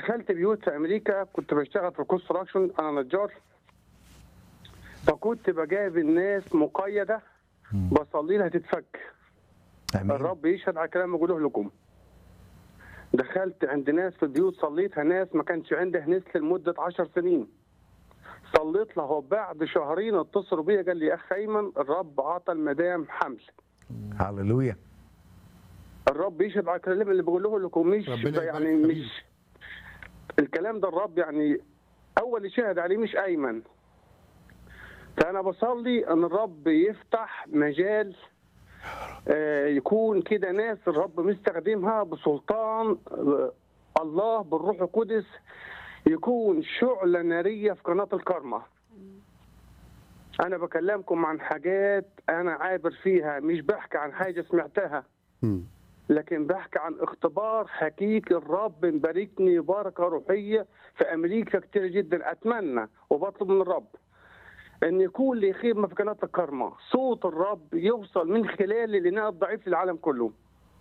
دخلت بيوت في امريكا كنت بشتغل في كونستراكشن انا نجار فكنت بجايب الناس مقيده بصلي لها تتفك امين الرب يشهد على كلام بقوله لكم دخلت عند ناس في البيوت صليتها ناس ما كانش عندها نسل لمده 10 سنين صليت له وبعد شهرين اتصلوا بيا قال لي يا اخ ايمن الرب عطى المدام حمل هللويا الرب يشهد على الكلام اللي بقوله لكم مش ربنا يعني يبارك فيك. مش الكلام ده الرب يعني اول اللي شهد عليه مش ايمن فانا بصلي ان الرب يفتح مجال آه، يكون كده ناس الرب مستخدمها بسلطان آه، الله بالروح القدس يكون شعلة نارية في قناة الكرمة أنا بكلمكم عن حاجات أنا عابر فيها مش بحكي عن حاجة سمعتها مم. لكن بحكي عن اختبار حقيقي الرب مباركني بركه روحيه في امريكا كتير جدا اتمنى وبطلب من الرب ان يكون لي خدمه في قناه الكرمه صوت الرب يوصل من خلال الاناء الضعيف للعالم كله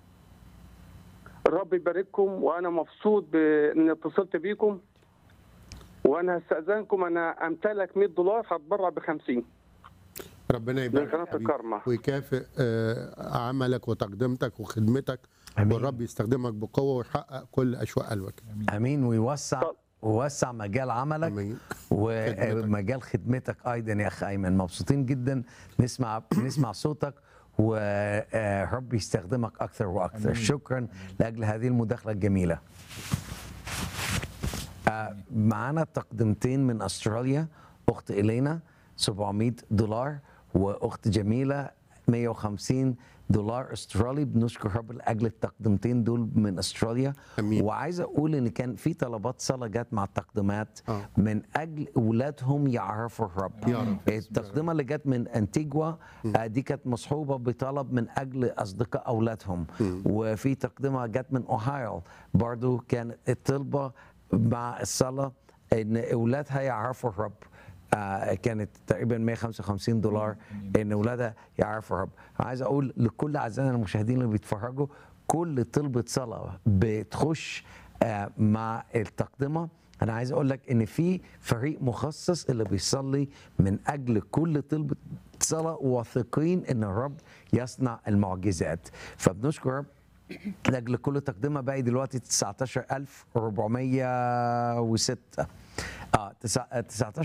الرب يبارككم وانا مبسوط بان اتصلت بيكم وانا هستاذنكم انا امتلك 100 دولار هتبرع ب 50 ربنا يبارك من قناة حبيبي. الكرمة. ويكافئ آه، عملك وتقدمتك وخدمتك آمين. والرب يستخدمك بقوه ويحقق كل اشواق قلبك امين ويوسع طب. ويوسع مجال عملك آمين. ومجال خدمتك ايضا يا اخ ايمن مبسوطين جدا نسمع نسمع صوتك ورب يستخدمك اكثر واكثر شكرا لاجل هذه المداخله الجميله آه، معانا تقدمتين من استراليا اخت الينا 700 دولار واخت جميله 150 دولار استرالي بنشكر رب لاجل التقدمتين دول من استراليا أمين. وعايز اقول ان كان في طلبات صلاه جت مع التقديمات آه. من اجل اولادهم يعرفوا الرب يا رب. التقدمه اللي جت من انتيجوا آه، دي كانت مصحوبه بطلب من اجل اصدقاء اولادهم وفي تقدمه جت من اوهايو برضو كان الطلبه مع الصلاه ان اولادها يعرفوا الرب آه، كانت تقريبا 155 دولار ان اولادها يعرفوا الرب عايز اقول لكل اعزائنا المشاهدين اللي بيتفرجوا كل طلبه صلاه بتخش آه، مع التقدمه انا عايز اقول لك ان في فريق مخصص اللي بيصلي من اجل كل طلبه صلاه واثقين ان الرب يصنع المعجزات فبنشكر رب لاجل كل تقدمه باقي دلوقتي 19406 اه تسع-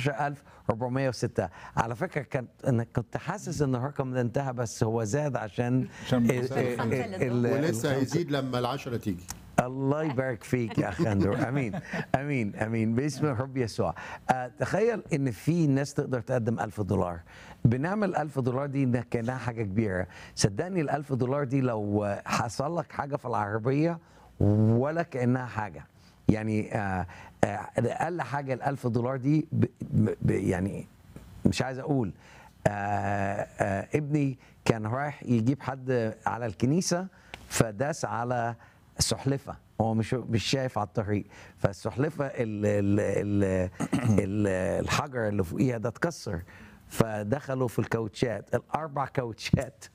19406 على فكره كان انا كنت حاسس ان الرقم ده انتهى بس هو زاد عشان عشان ال- ال- الخمسة اللي ال- ولسه الخمسة. هيزيد لما العشرة تيجي الله يبارك فيك يا اخ اندرو امين امين امين باسم الرب يسوع آه تخيل ان في ناس تقدر تقدم ألف دولار بنعمل ألف دولار دي إنها كانها حاجه كبيره صدقني الألف دولار دي لو آه، حصل لك حاجه في العربيه ولا كانها حاجه يعني آه آه اقل حاجه الألف دولار دي ب ب يعني مش عايز اقول آه آه ابني كان رايح يجيب حد على الكنيسه فداس على سحلفه هو مش مش شايف على الطريق فالسحلفه ال ال ال ال الحجر اللي فوقيها ده اتكسر فدخلوا في الكاوتشات الاربع كاوتشات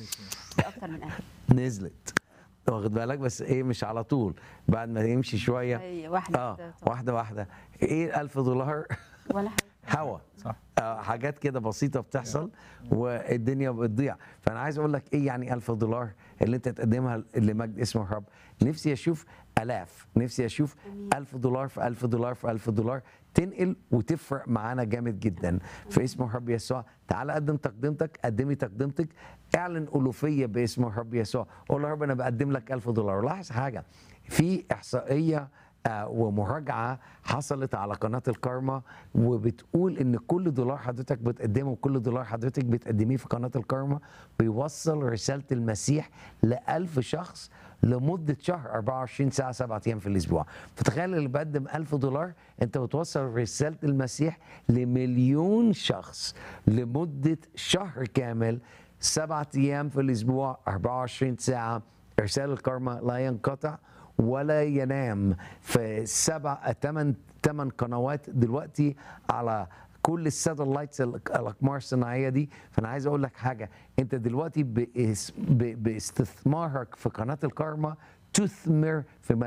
اكتر من اهل نزلت واخد بالك بس ايه مش على طول بعد ما يمشي شويه أي واحدة اه كده طبعا. واحده واحده ايه 1000 دولار ولا حاجه هوا صح. آه حاجات كده بسيطه بتحصل والدنيا بتضيع فانا عايز اقول لك ايه يعني 1000 دولار اللي انت تقدمها لمجد اسم الرب نفسي اشوف الاف نفسي اشوف 1000 دولار في 1000 دولار في 1000 دولار تنقل وتفرق معانا جامد جدا في اسم الرب يسوع تعال قدم تقدمتك قدمي تقدمتك اعلن الوفيه باسم الرب يسوع قول يا رب انا بقدم لك 1000 دولار لاحظ حاجه في احصائيه آه، ومراجعه حصلت على قناه الكارما وبتقول ان كل دولار حضرتك بتقدمه وكل دولار حضرتك بتقدميه في قناه الكارما بيوصل رساله المسيح ل 1000 شخص لمده شهر 24 ساعه 7 ايام في الاسبوع فتخيل اللي بقدم 1000 دولار انت بتوصل رساله المسيح لمليون شخص لمده شهر كامل سبعة ايام في الاسبوع 24 ساعه ارسال الكارما لا ينقطع ولا ينام في سبع ثمان ثمان قنوات دلوقتي على كل الساتلايتس الاقمار الصناعيه دي فانا عايز اقول لك حاجه انت دلوقتي بإس- ب- باستثمارك في قناه الكارما تثمر في